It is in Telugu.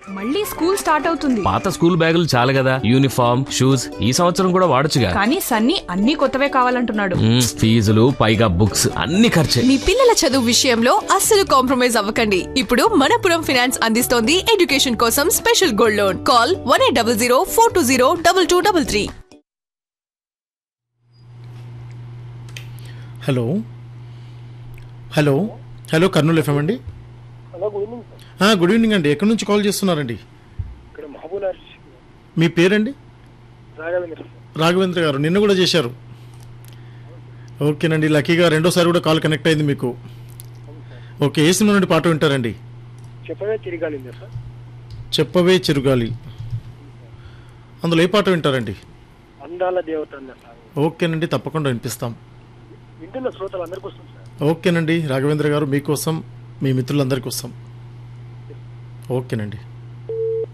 మళ్ళీ స్కూల్ స్టార్ట్ అవుతుంది పాత స్కూల్ బ్యాగులు చాలు కదా యూనిఫామ్ షూస్ ఈ సంవత్సరం కూడా వాడొచ్చుగా కానీ సన్నీ అన్ని కొత్తవే కావాలంటున్నాడు మ్మ్, ఫీజులు పైగా బుక్స్ అన్ని ఖర్చే మీ పిల్లల చదువు విషయంలో అస్సలు కాంప్రమైజ్ అవ్వకండి ఇప్పుడు మనపురం ఫైనాన్స్ అందిస్తోంది ఎడ్యుకేషన్ కోసం special gold loan call one eight double zero four two zero double two double three hello hello hello Kurnool FM అండి హలో గుడ్ ఈవినింగ్ సార్ ఆ, గుడ్ ఈవినింగ్ అండి ఎక్కడి నుంచి కాల్ చేస్తున్నారండి ఇక్కడ మహబూబ్ మీ పేరండి రాఘవేంద్ర సార్ రాఘవేంద్ర గారు నిన్న కూడా చేశారు ఓకేనండి లక్కీగా రెండోసారి కూడా కాల్ కనెక్ట్ అయింది మీకు ఓకే ఏ సినిమా నుండి పాట వింటారండి చెప్పవే తిరిగాలిందా సార్ చెప్పవే చిరుగాలి అందులో ఏ పాట వింటారండి అందాల దేవత అన్న సార్ ఓకేనండి తప్పకుండా వినిపిస్తాం వింటున్న శ్రోతలు అందరికీ వస్తుంది సార్ ఓకేనండి రాఘవేంద్ర గారు మీకోసం మీ మిత్రులందరి కోసం ఓకేనండి